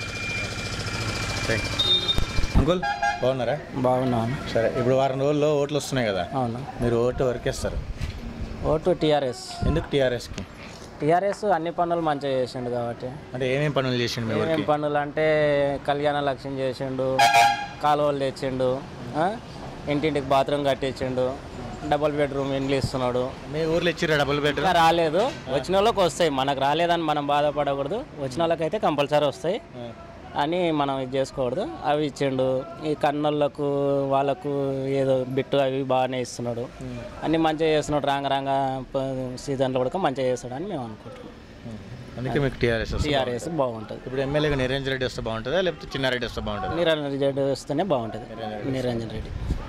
అంకుల్ బాగున్నారా బాగున్నాను సరే ఇప్పుడు వారం రోజుల్లో ఓట్లు వస్తున్నాయి కదా అవును మీరు ఓటు వరకేస్తారు ఓటు టీఆర్ఎస్ ఎందుకు టీఆర్ఎస్కి టీఆర్ఎస్ అన్ని పనులు మంచిగా చేసిండు కాబట్టి అంటే ఏమేం పనులు చేసిండు మీ ఏమేం ఊరికి పనులు అంటే కళ్యాణ లక్ష్యం చేసిండు కాలువలు తెచ్చిండు ఆ? ఇంటింటికి బాత్రూమ్ కట్టించిండు డబుల్ బెడ్రూమ్ ఇండ్లు ఇస్తున్నాడు మీ ఊర్లో ఇచ్చిర్రా డబుల్ బెడ్రూమ్ ఇంకా రాలేదు వచ్చిన వాళ్ళకి వస్తాయి మనకు రాలేదని మనం బాధపడకూడదు వచ్చిన వాళ్ళకైతే కంపల్సరీ వస్తాయి అని మనం ఇది చేసుకోకూడదు అవి ఇచ్చిండు ఈ కన్నోళ్ళకు వాళ్ళకు ఏదో బిట్టు అవి బాగానే ఇస్తున్నాడు అన్ని మంచిగా చేస్తున్నాడు రాంగ రాంగ సీజన్లో కూడా మంచిగా చేస్తాడు అని మేము అనుకుంటున్నాం అందుకే మీకు టీఆర్ఎస్ వస్తుంది టీఆర్ఎస్ బాగుంటుంది ఇప్పుడు ఎమ్మెల్యేగా నిరంజన్ రెడ్డి వస్తే బాగుంటుందా లేకపోతే చిన్నారెడ్డి వస్తే బాగుంటుందా నిరంజన్ రెడ్డి వస్తేనే బాగుంటుంది నిరంజన్ రెడ్డి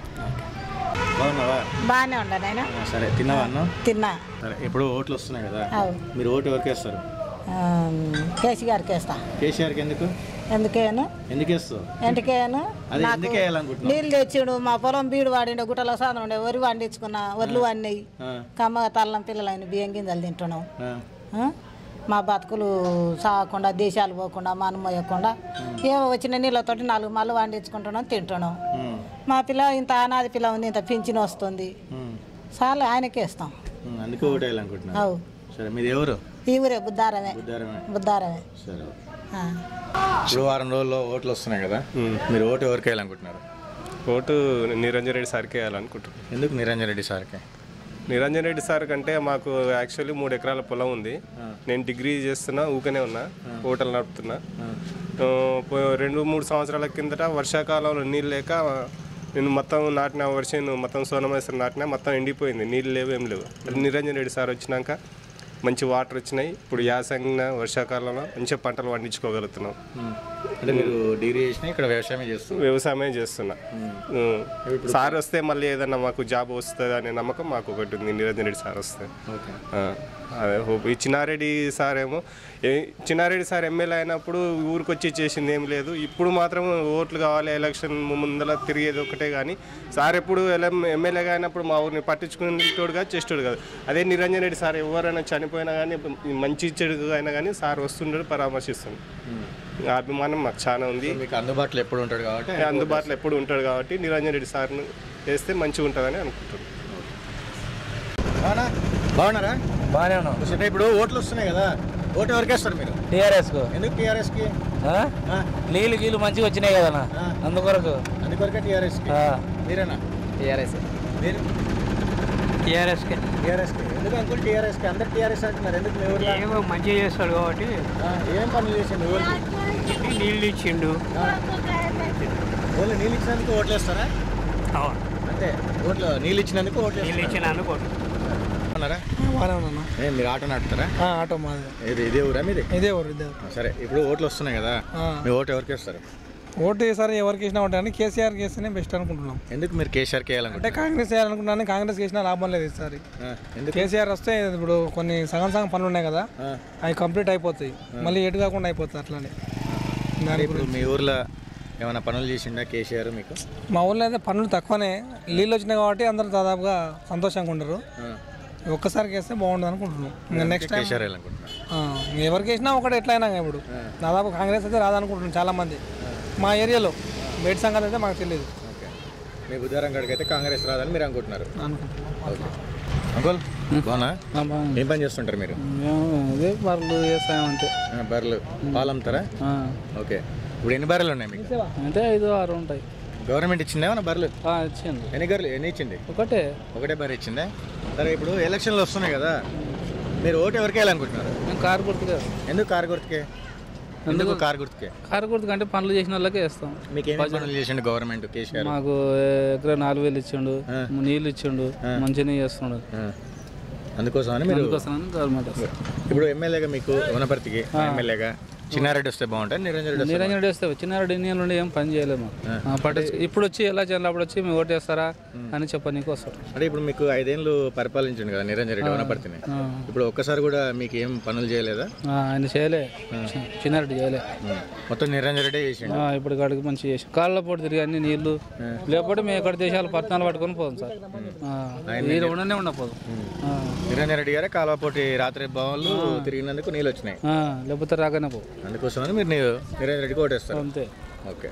బాగున్నావా బాగానే ఉండ నాయన ఆ, సరే తిన్నావా అన్న తిన్నా సరే ఇప్పుడు ఓట్లు వస్తున్నాయి కదా అవు. మీరు ఓటు ఎవరికి వేస్తారు ఆ, కేసీ గారికి వేస్తా కేసీఆర్కి ఎందుకు ఎందుకేను ఎందుకు వేస్తావు ఎందుకేను అదే నాకు ఎందుకు వేయాలనుకుంటున్నావు నీళ్ళు తెచ్చిండు మా పొలం బీడు వాడిండు గుట్టలో సాధన ఉండే వరి వండించుకున్నా వడ్లు అన్నయి ఆ, కమ్మగా తల్లం పిల్లలైన బియ్యం గింజలు తింటున్నాం ఆ. ఆ? మా బతుకులు సాగకుండా దేశాలు పోకుండా మనం పోయకుండా ఏవో వచ్చిన నీళ్ళతోటి నాలుగు మళ్ళీ వండించుకుంటున్నాం తింటున్నాం ఉమ్, మా పిల్ల ఇంత అనాది పిల్ల ఉంది ఇంత పింఛన్ వస్తుంది ఉమ్, చాలా ఆయనకే ఇస్తాం ఉమ్, అందుకే ఓటు వేయాలనుకుంటున్నాను అవు సరే మీది ఎవరు ఈ ఊరే బుద్ధారమే బుద్ధారమే బుద్ధారమే సరే ఆ. ఇప్పుడు వారం రోజుల్లో ఓట్లు వస్తున్నాయి కదా మీరు ఓటు ఎవరికి వేయాలనుకుంటున్నారు ఓటు నిరంజన్ రెడ్డి సార్కి వేయాలనుకుంటున్నాను ఎందుకు నిరంజన్ రెడ్డి సార్కి నిరంజన్ రెడ్డి సార్ కంటే మాకు యాక్చువల్లీ మూడు ఎకరాల పొలం ఉంది నేను డిగ్రీ చేస్తున్నా ఊకనే ఉన్నా హోటల్ నడుపుతున్నా ఆ, పో- రెండు మూడు సంవత్సరాల కిందట వర్షాకాలంలో నీళ్ళు లేక నేను మొత్తం నాటిన వర్షం మొత్తం సోనమేశ్వరం నాటిన మొత్తం ఎండిపోయింది నీళ్ళు లేవు ఏం లేవు అది నిరంజన్ రెడ్డి సార్ వచ్చినాక మంచి వాటర్ వచ్చినాయి ఇప్పుడు యాసంగిన వర్షాకాలంలో మంచిగా పంటలు పండించుకోగలుగుతున్నాం అంటే మీరు డిగ్రీ చేసినా ఇక్కడ వ్యవసాయం చేస్తున్నారు వ్యవసాయమే చేస్తున్నా ఉం. సార్ వస్తే మళ్ళీ ఏదన్నా మాకు జాబ్ వస్తుంది అనే నమ్మకం మాకు ఒకటి ఉంది నిరంజన్ రెడ్డి సార్ వస్తే ఆ, అదే hope. ఈ చిన్నారెడ్డి సార్ ఏమో ఏ- చిన్నారెడ్డి సార్ ఎమ్మెల్యే అయినప్పుడు ఊరికి వచ్చి చేసింది ఏం లేదు ఇప్పుడు మాత్రం ఓట్లు కావాలి ఎలక్షన్ ముందర తిరిగేది ఒకటే కానీ సార్ ఎప్పుడు ఎమ్మెల్యేగా అయినప్పుడు మా ఊరిని పట్టించుకునేటోడుగా చేసేటోడు కాదు అదే నిరంజన్ రెడ్డి సార్ ఎవరైనా చనిపోయినా కానీ మంచి చెడు అయినా కానీ సార్ వస్తుండడు పరామర్శిస్తుండు ఆ అభిమానం మాకు చాలా ఉంది మీకు అందుబాటులో ఎప్పుడు ఉంటాడు కాబట్టి ఏ, అందుబాటులో ఎప్పుడు ఉంటాడు కాబట్టి నిరంజన్ రెడ్డి సార్ను వేస్తే మంచిగా ఉంటుందని అనుకుంటున్నాను అవునా బాగున్నారా బాగానే ఉన్నాం సరే ఇప్పుడు ఓట్లు వస్తున్నాయి కదా ఓటు ఎవరికి వేస్తారు మీరు టీఆర్ఎస్కు ఎందుకు టీఆర్ఎస్కి నీళ్ళు గీళ్ళు మంచిగా వచ్చినాయి కదన్నా అందుకొరకు అందుకొరకే టీఆర్ఎస్కి మీరేనా టీఆర్ఎస్ మీరు టీఆర్ఎస్కి టీఆర్ఎస్కి ఎందుకు అంకుల్ టీఆర్ఎస్కి అందరు టీఆర్ఎస్ అంటున్నారు ఎందుకు మీ ఊర్లో ఏమో మంచిగా చేస్తాడు కాబట్టి ఆ, ఏం పనులు చేసిండు ఊరికి నీళ్ళు ఇచ్చిండు ఓన్లీ నీళ్ళు ఇచ్చినందుకు ఓట్లు వేస్తారా అవును అంతే ఓట్లు నీళ్ళు ఇచ్చినందుకు ఓట్లు నీళ్ళు ఇచ్చినందుకు ఓట్లు. ఉన్నారా బాగానే ఉన్నా ఏ, మీరు ఆటో నడుపుతారా ఆటో మాది ఇది ఇదే ఊరా మీది ఇదే ఊరు ఇదే ఊరు. సరే ఇప్పుడు ఓట్లు వస్తున్నాయి కదా ఆ. మీ ఓటు ఎవరికి వేస్తారు ఓటు ఈసారి ఎవరికి వేసినా ఉంటాయని కేసీఆర్కి వేస్తేనే బెస్ట్ అనుకుంటున్నాం ఎందుకు మీరు కేసీఆర్కి అంటే వేయాలనుకుంటున్నారు కాంగ్రెస్ వేయాలనుకుంటున్నాను కాంగ్రెస్ వేసినా లాభం లేదు ఈసారి ఆ, ఎందుకు కేసీఆర్ వస్తే ఇప్పుడు కొన్ని సగం సగం పనులు ఉన్నాయి కదా అవి కంప్లీట్ అయిపోతాయి మళ్ళీ ఎటు కాకుండా అయిపోతాయి అట్లానే మరి ఇప్పుడు మీ ఊర్లో ఏమైనా పనులు చేసిండా కేసీఆర్ మీకు మా ఊళ్ళో అయితే పనులు తక్కువనే నీళ్ళు వచ్చినాయి కాబట్టి అందరూ దాదాపుగా సంతోషంగా ఉండరు ఒక్కసారికి వేస్తే బాగుంటుంది అనుకుంటున్నాం ఇంకా నెక్స్ట్ టైం కేసీఆర్ వేయాలనుకుంటున్నారు ఎవరికి వేసినా ఒకటి ఎట్లయినా ఇప్పుడు దాదాపు కాంగ్రెస్ అయితే రాదనుకుంటున్నాం చాలా మంది మా ఏరియాలో బయట సంగతి అయితే మాకు తెలియదు మీ బుద్ధారం కాడికి అయితే కాంగ్రెస్ రాదని మీరు అనుకుంటున్నారు ఓకే అంకుల్ బాగున్నా ఏం పని చేస్తుంటారు మీరు మేము అదే బర్రెలు వ్యవసాయం అంతే ఆ, బర్రెలు పాలు అమ్ముతారా ఓకే ఇప్పుడు ఎన్ని బర్రెలు ఉన్నాయి మీకు అంటే ఐదు ఆరు ఉంటాయి గవర్నమెంట్ ఇచ్చిందా మన బర్రెలు ఇచ్చింది ఎన్ని గర్రెలు ఎన్ని ఇచ్చింది ఒకటే ఒకటే బర్రె ఇచ్చిందా సరే ఇప్పుడు ఎలక్షన్లు వస్తున్నాయి కదా మీరు ఓటు ఎవరికి వేయాలనుకుంటున్నారు మేము కారు గుర్తుకే ఎందుకు కారు గుర్తుకే ఎందుకు కారు గుర్తుకే కారు గుర్తుకు అంటే పనులు చేసిన వాళ్ళకే వేస్తాం మీకు ఏం పనులు చేసిండు గవర్నమెంట్ కేసీఆర్ మాకు ఎకరా నాలుగు వేలు ఇచ్చిండు నీళ్ళు ఇచ్చిండు మంచిగా చేస్తున్నాడు అందుకోసమని మీరు అందుకోసమని గవర్నమెంట్ వస్తుంది ఇప్పుడు ఎమ్మెల్యేగా మీకు వనపర్తికి ఎమ్మెల్యేగా చిన్నారెడ్డి వస్తే బాగుంటుంది నిరంజన్ రెడ్డి వస్తే నిరంజన్ రెడ్డి వస్తే చిన్నారెడ్డి ఇండియన్ నుండి ఏం పని చేయలేము పట్టించు ఇప్పుడు వచ్చి ఎలా చేయాలి అప్పుడు వచ్చి మేము ఓటేస్తారా అని చెప్పనీకి వస్తారు అంటే ఇప్పుడు మీకు ఐదేళ్ళు పరిపాలించండి కదా నిరంజన్ రెడ్డి వనపర్తిని ఆ. ఇప్పుడు ఒక్కసారి కూడా మీకు ఏం పనులు చేయలేదా ఆ, ఆయన చేయలే చిన్నారెడ్డి చేయలే మొత్తం నిరంజన్ రెడ్డి చేసిండు ఆ, ఇప్పుడు కాడికి మంచి చేసి కాళ్ళ పోటీ తిరిగి అన్ని నీళ్లు లేకపోతే మేము ఎక్కడ దేశాలు పట్టణాలు పట్టుకొని పోదాం సార్ ఆయన ఈ ఉండనే ఉండపోదాం ఆ. నిరంజన్ రెడ్డి గారే కాలువపోటి రాత్రి భవన్లు తిరిగినందుకు నీళ్ళు వచ్చినాయి ఆ, లేకపోతే రాగానే పో అందుకోసమని మీరు నీ- నిరంజన్ రెడ్డికి ఓటేస్తారు అంతే ఓకే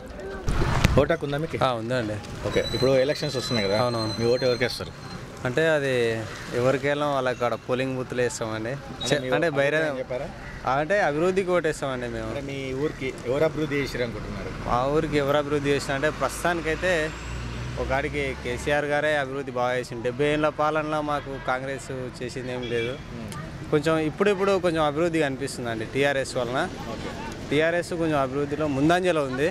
ఓటాకు ఉందా మీకు ఉందండి ఓకే ఇప్పుడు ఎలక్షన్స్ వస్తున్నాయి కదా అవునవును మీ ఓటు ఎవరికి వేస్తారు అంటే అది ఎవరికి వెళ్ళాం వాళ్ళకి అక్కడ పోలింగ్ బూత్లు వేస్తామండి చె- మీ అంటే బయట అభిప్రాయం చెప్పారా? అంటే అభివృద్ధికి ఓటేస్తామండి మేము అంటే మీ ఊరికి ఎవరు అభివృద్ధి చేసారు అనుకుంటున్నారు మా ఊరికి ఎవరు అభివృద్ధి చేసిన అంటే ప్రస్తుతానికైతే ఒక కాడికి కేసీఆర్ గారే అభివృద్ధి బాగా చేసింది డెబ్బై ఏళ్ళ పాలనలో మాకు కాంగ్రెస్ చేసింది ఏం లేదు కొంచెం ఇప్పుడిప్పుడు కొంచెం అభివృద్ధి కనిపిస్తుంది అండి టీఆర్ఎస్ వలన టీఆర్ఎస్ కొంచెం అభివృద్ధిలో ముందంజలో ఉంది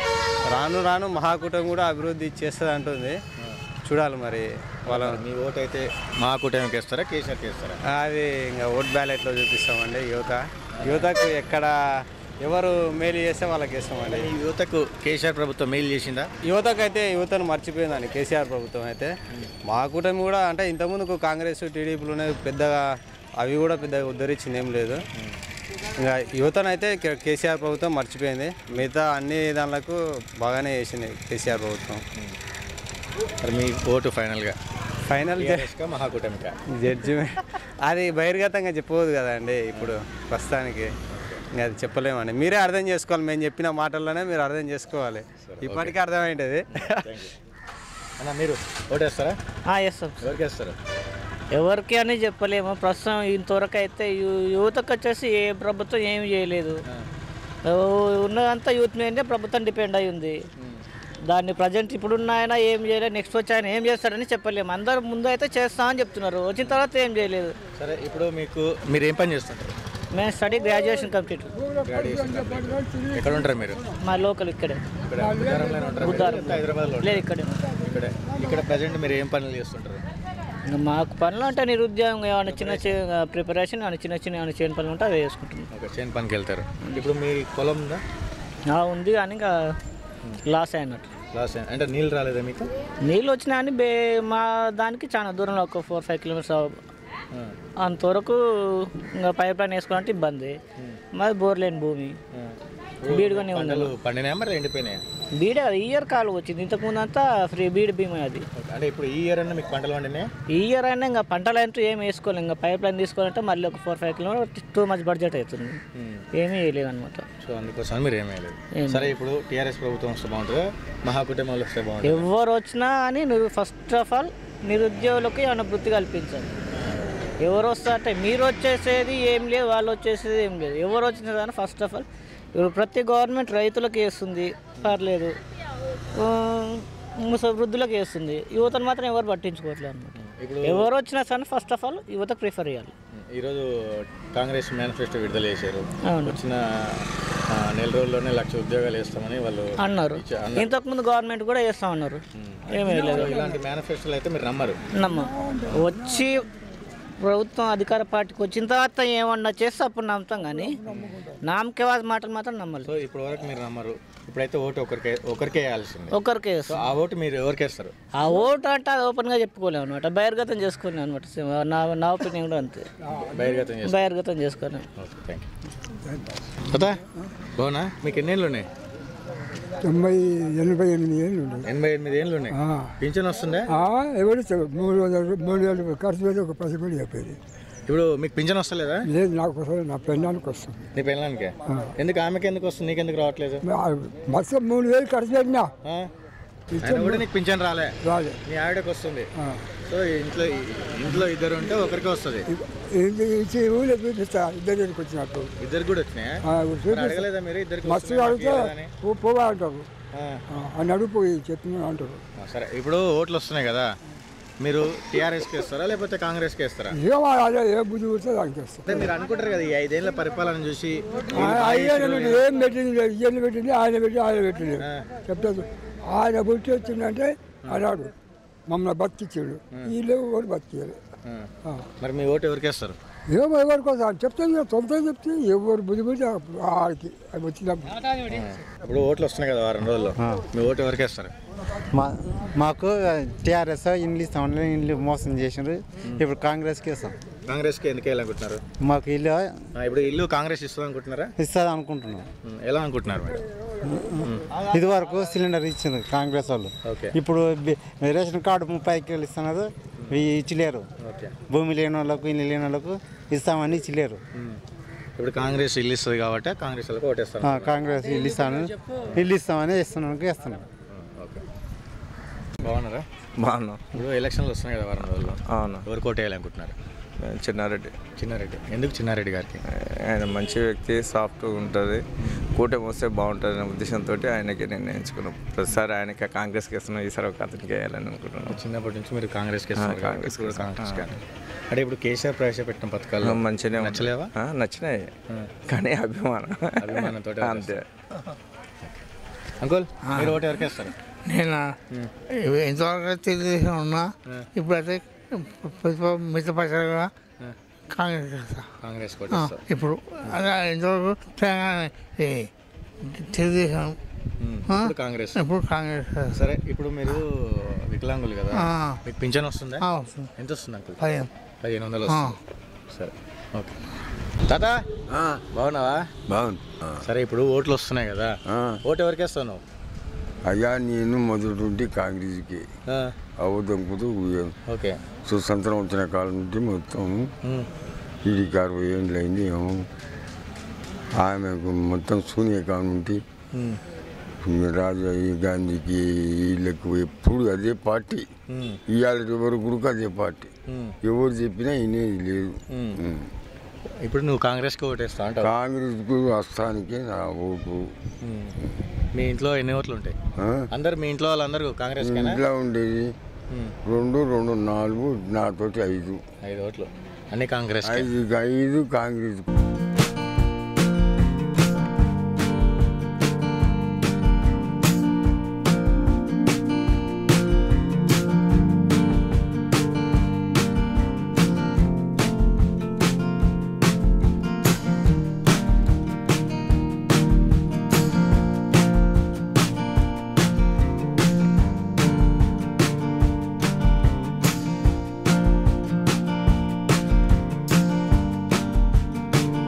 రాను రాను మహాకూటమి కూడా అభివృద్ధి చేస్తుంది అంటుంది చూడాలి మరి వాళ్ళ మీ ఓటు అయితే మా కూటమికి వేస్తారా కేసీఆర్కి వేస్తారా అది ఇంకా ఓట్ బ్యాలెట్లో చూపిస్తామండి యువత యువతకు ఎక్కడ ఎవరు మేలు చేస్తే వాళ్ళకి వేస్తామండి ఈ యువతకు కేసీఆర్ ప్రభుత్వం మేలు చేసిందా యువతకు అయితే యువతను మర్చిపోయిందండి కేసీఆర్ ప్రభుత్వం అయితే మా కూటమి కూడా అంటే ఇంతకుముందుకు కాంగ్రెస్ టీడీపీలోనే పెద్దగా అవి కూడా పెద్దగా ఉద్ధరించింది ఏం లేదు ఇంకా యువతనైతే కే- కేసీఆర్ ప్రభుత్వం మర్చిపోయింది మిగతా అన్ని దానిలకు బాగానే చేసింది కేసీఆర్ ప్రభుత్వం మరి మీ ఓటు ఫైనల్గా ఫైనల్ టీఆర్ఎస్కా మహాకూటమికా జడ్జిమెంట్ అది బహిర్గతంగా చెప్పవద్దు కదండి ఇప్పుడు ప్రస్తుతానికి ఇంకా అది చెప్పలేమండి మీరే అర్థం చేసుకోవాలి మేము చెప్పిన మాటల్లోనే మీరు అర్థం చేసుకోవాలి ఇప్పటికీ అర్థమైంటది అన్న మీరు ఓటేస్తారా వేస్తాం ఎవరికి వేస్తారు ఎవరికి అని చెప్పలేము ప్రస్తుతం ఇంతవరకు అయితే యు- యువతకు వచ్చేసి ఏ ప్రభుత్వం ఏమి చేయలేదు ఓ- ఉన్నదంతా యూత్ మీదనే ప్రభుత్వం డిపెండ్ అయి ఉంది దాన్ని ప్రజెంట్ ఇప్పుడున్న ఆయన ఏం చేయలేదు నెక్స్ట్ వచ్చి ఆయన ఏం చేస్తాడని చెప్పలేము అందరు ముందు అయితే చేస్తామని చెప్తున్నారు వచ్చిన తర్వాత ఏం చేయలేదు సరే ఇప్పుడు మీకు మీరు ఏం పని చేస్తుంటారు మేము స్టడీ గ్రాడ్యుయేషన్ కంప్లీట్ గ్రాడ్యుయేషన్ ఎక్కడ ఉంటారు మీరు మా లోకల్ ఇక్కడే ఇక్కడ బుద్ధారంలోనే ఉంటారా మీరు? బుద్ధారం. లేకపోతే హైదరాబాద్లో లేదు ఉంటారా? ఇక్కడే ఇక్కడే ఇక్కడ ప్రజెంట్ మీరు ఏం పనులు చేస్తుంటారు ఇంకా మాకు పనులు అంటే నిరుద్యోగం ఏమైనా చిన్న చిన్న ప్రిపరేషన్ ఏమైనా చిన్న చిన్న ఏమైనా చేయని పనులు ఉంటే అవి వేసుకుంటున్నాం ఓకే చేను పనికి వెళ్తారు ఇప్పుడు మీ పొలం ఉందా ఆ, ఉంది కానీ ఇంకా లాస్ అయినట్టు లాస్ అంటే నీళ్ళు రాలేదా మీకు నీళ్ళు వచ్చినా కానీ బే మా దానికి చాలా దూరంలో ఒక ఫోర్ ఫైవ్ కిలోమీటర్స్ అవ- అంతవరకు ఇంకా పైప్ లైన్ వేసుకోవాలంటే ఇబ్బంది మాది బోర్ లేని భూమి బీడుగానే ఉంది పంటలు పండినాయా మరి ఎండిపోయినాయా బీడే అది ఈ ఇయర్ కాలు వచ్చింది ఇంతకుముందు అంతా ఫ్రీ బీడ్ బీమా అది అంటే ఇప్పుడు ఈ ఇయర్ అన్న మీకు పంటలు పండినాయా ఈ ఇయర్ అయినా ఇంకా పంటలు అంటూ ఏం వేసుకోవాలి ఇంకా పైప్ లైన్ తీసుకోవాలంటే మళ్ళీ ఒక four five kilometre too much budget అవుతుంది ఏమీ వేయలేదు అనమాట సో అందుకోసం మీరు ఏమీ లేదు సరే ఇప్పుడు టీఆర్ఎస్ ప్రభుత్వం వస్తే బాగుంటుంది మహాకుటుంబాలు వస్తే బాగుంటుంది ఎవరు వచ్చినా అని నువ్వు ఫస్ట్ ఆఫ్ ఆల్ నిరుద్యోగులకు ఏమైనా వృత్తి కల్పించాలి ఎవరు వస్తారంటే మీరు వచ్చేసేది ఏం లేదు వాళ్ళు వచ్చేసేది ఏం లేదు ఎవరు వచ్చినా కానీ ఫస్ట్ ఆఫ్ ఆల్ ఇప్పుడు ప్రతి గవర్నమెంట్ రైతులకు వేస్తుంది పర్లేదు ఆ, ముస వృద్ధులకు వేస్తుంది యువతను మాత్రం ఎవరు పట్టించుకోవట్లేదు అనమాట ఎవరు వచ్చినా సరే ఫస్ట్ ఆఫ్ ఆల్ యువతకు ప్రిఫర్ చేయాలి ఈరోజు కాంగ్రెస్ మేనిఫెస్టో విడుదల చేశారు అవును. వచ్చిన ఆ, నెల రోజుల్లోనే లక్ష ఉద్యోగాలు వేస్తామని వాళ్ళు అన్నారు ఇచ్చా- అన్నారు. ఇంతకుముందు గవర్నమెంట్ కూడా వేస్తామన్నారు ఏమీ లేదు ఇలాంటి మేనిఫెస్టోలు అయితే మీరు నమ్మరు నమ్మ వచ్చి ప్రభుత్వం అధికార పార్టీకి వచ్చిన తర్వాత ఏమన్నా చేస్తే అప్పుడు నమ్ముతాం కానీ నామకేవాద మాటలు మాత్రం నమ్మలేదు సో ఇప్పటి వరకు మీరు నమ్మరు ఇప్పుడైతే ఓటు ఒకరికే ఒకరికే వేయాల్సింది ఒకరికే సో వేస్తాం ఆ ఓటు మీరు ఎవరికి వేస్తారు ఆ ఓటు అంటే అది ఓపెన్గా చెప్పుకోలేము అనమాట బహిర్గతం చేసుకోలేము అనమాట నా నా ఒపీనియన్ కూడా అంతే బహిర్గతం చేస్తారు బహిర్గతం చేసుకోలేము ఓకే థ్యాంక్ యూ కదా బాగున్నా మీకు ఎన్ని ఏళ్ళు ఉన్నాయి తొంభై ఎనభై ఎనిమిది ఏళ్ళు ఉండదు ఎనభై ఎనిమిది ఏళ్ళు ఉన్నాయి పింఛన్ వస్తుందే ఎవరు చె- మూడు వందలు మూడు వేలు ఖర్చు పెట్టి ఒక పది కూడా చెప్పేది ఇప్పుడు మీకు పింఛన్ వస్తలేదా లేదు నాకు వస్తుంది నా పెళ్ళానికి వస్తుంది నీ పెళ్ళానికే ఎందుకు ఆమెకి ఎందుకు వస్తుంది నీకు ఎందుకు రావట్లేదు మొత్తం మూడు వేలు ఖర్చు పెట్టినా ఆయన కూడా నీకు పింఛన్ రాలే రాలే మీ ఆవిడకి వస్తుంది సో ఇంట్లో ఇంట్లో ఇద్దరు ఉంటే ఒకరికి వస్తుంది ఇది ఇచ్చి ఊళ్ళో చూపిస్తా ఇద్దరు దగ్గరికి వచ్చినట్టు ఇద్దరు కూడా వచ్చినాయా ఆ, మరి చూపిస్తా. అడగలేదా మీరు ఇద్దరికి మస్తు వస్తున్నాయి, అడిగితే మాకు ఇవ్వలేదని? పో- పోవా అంటారు ఆ, అని అడుగుపోయి చెప్పిన అంటారు ఆ, సరే ఇప్పుడు ఓట్లు వస్తున్నాయి కదా మీరు టీఆర్ఎస్కి ఇస్తారా లేకపోతే కాంగ్రెస్కి ఇస్తారా ఏం అదే ఏ బుద్ధి కూర్చో దానికి వస్తాం అంటే మీరు అనుకుంటారు కదా ఈ ఐదేళ్ల పరిపాలన చూసి అయ్యాను ఏం పెట్టింది లేదు. ఇవన్నీ పెట్టింది ఆయన పెట్టి ఆయన పెట్టింది చెప్తాను ఆయన పుట్టి వచ్చిందంటే అన్నాడు మమ్మల్ని బతికిచ్చాడు వీళ్ళు కూడా బతికారు ఆ. మరి మీ ఓటు ఎవరికి వేస్తారు ఏమో ఎవరి కోసం చెప్తాను కదా సొంత చెప్తే ఎవరు బుద్ధి బుద్ధి అప్పుడు ఆడికి అది వచ్చినప్పుడు ఇప్పుడు ఓట్లు వస్తున్నాయి కదా వారం రోజుల్లో మీ ఓటు ఎవరికి వేస్తారు మా మాకు టీఆర్ఎస్ ఇండ్లు ఇస్తామని ఇండ్లు మోసం చేసినారు ఇప్పుడు కాంగ్రెస్కి ఇస్తాం కాంగ్రెస్కి ఎందుకు వేయాలనుకుంటున్నారు మాకు ఇల్లు ఆ, ఇప్పుడు ఇల్లు కాంగ్రెస్ ఇస్తుంది అనుకుంటున్నారా ఇస్తుంది అనుకుంటున్నాం ఉమ్, ఎలా అనుకుంటున్నారు మీరు ఇది వరకు సిలిండర్ ఇచ్చింది కాంగ్రెస్ వాళ్ళు ఓకే. ఇప్పుడు బి- రేషన్ కార్డు ముప్పై కిలోలు ఇస్తున్నారు ఇవి ఇచ్చలేరు ఓకే. భూమి లేని వాళ్ళకు ఇల్లు లేని వాళ్ళకు ఇస్తామని ఇచ్చలేరు ఉమ్. ఇప్పుడు కాంగ్రెస్ ఇల్లు ఇస్తుంది కాబట్టి కాంగ్రెస్ వాళ్ళకి ఓటేస్తారు ఆ, కాంగ్రెస్ ఇల్లు ఇస్తాను ఇల్లు ఇస్తామని ఇస్తున్నాను ఇస్తున్నాం ఓకే బాగున్నారా బాగున్నాం ఇప్పుడు ఎలక్షన్లు వస్తున్నాయి కదా వారం రోజుల్లో అవును ఎవరికి ఓటేయాలనుకుంటున్నారు చిన్నారెడ్డి చిన్నారెడ్డి ఎందుకు చిన్నారెడ్డి గారికి ఆయన మంచి వ్యక్తి సాఫ్ట్గా ఉంటుంది కూటమి వస్తే బాగుంటుంది అనే ఉద్దేశంతో ఆయనకి నిర్ణయించుకున్నాం ప్రతిసారి ఆయనకి కాంగ్రెస్కి ఇస్తున్నాం ఈసారి ఒక అతనికి వేయాలని అనుకుంటున్నాం చిన్నప్పటి నుంచి మీరు కాంగ్రెస్కి ఆ, ఇస్తున్నారు కాంగ్రెస్కి ఇప్పుడు ఇస్తున్నాం. కాంగ్రెస్కి ఆ. అంటే ఇప్పుడు కేసీఆర్ ప్రవేశపెట్టిన పథకాలు మంచిగానే ఉంది. నచ్చలేవా ఆ, నచ్చినాయి కానీ అభిమానం అభిమానంతోటి అంతే అంకుల్ మీరు ఓటు ఎవరికి వేస్తారు నేను ఎంతవరకు తెలుగుదేశం ఉన్నా ఇప్పుడైతే మిత్రపక్షాలుగా కాంగ్రెస్ చేస్తా. కాంగ్రెస్ ఆ, ఇప్పుడు అదే ఎంతవరకు తెలంగాణ ఈ తెలుగుదేశం ఆ, ఇప్పుడు కాంగ్రెస్ ఇప్పుడు కాంగ్రెస్ చేస్తా. సరే ఇప్పుడు మీరు వికలాంగులు కదా ఆ. మీకు పింఛన్ వస్తుందా ఆ, వస్తుంది. ఎంత వస్తుంది అంకుల్ పదిహేను. పదిహేను వందలు ఆ. వస్తుంది సరే ఓకే తాత బాగున్నావా బాగుంది సరే ఇప్పుడు ఓట్లు వస్తున్నాయి కదా ఓటు ఎవరికి వేస్తావు నువ్వు అయ్యా నేను మొదటి నుండి కాంగ్రెస్కి అవదంకుతూ ఓకే స్వతంత్రం వచ్చిన కాలం నుండి మొత్తం వీడికి అరవై ఏళ్ళు అయింది ఏమో ఆమెకు మొత్తం సోనియా నుండి రాజీవ్ గాంధీకి వీళ్ళకు ఎప్పుడు అదే పార్టీ ఇవాళ ఎవరు కూడా అదే పార్టీ ఎవరు చెప్పినా వినేది లేదు ఉం. ఇప్పుడు నువ్వు కాంగ్రెస్కి ఓటేస్తావు అంటావు కాంగ్రెస్కు వస్తానికి నా ఓటు మీ ఇంట్లో ఎన్ని ఓట్లు ఉంటాయి ఆ? అందరు మీ ఇంట్లో వాళ్ళందరూ కాంగ్రెస్ ఇంట్లో ఉండేది రెండు రెండు నాలుగు నాతోటి ఐదు ఐదు ఓట్లు అన్ని కాంగ్రెస్ ఐదు ఐదు కాంగ్రెస్ ఆ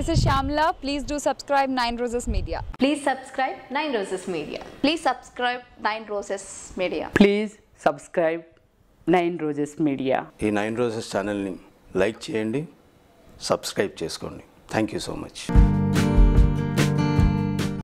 this is Shamla. Please do subscribe Nine Roses Media. Please subscribe Nine Roses Media. Please subscribe Nine Roses Media. Please subscribe nine roses media ఈ నైన్ రోజెస్ ఛానల్ని లైక్ చేయండి సబ్స్క్రైబ్ చేసుకోండి థ్యాంక్ యూ సో మచ్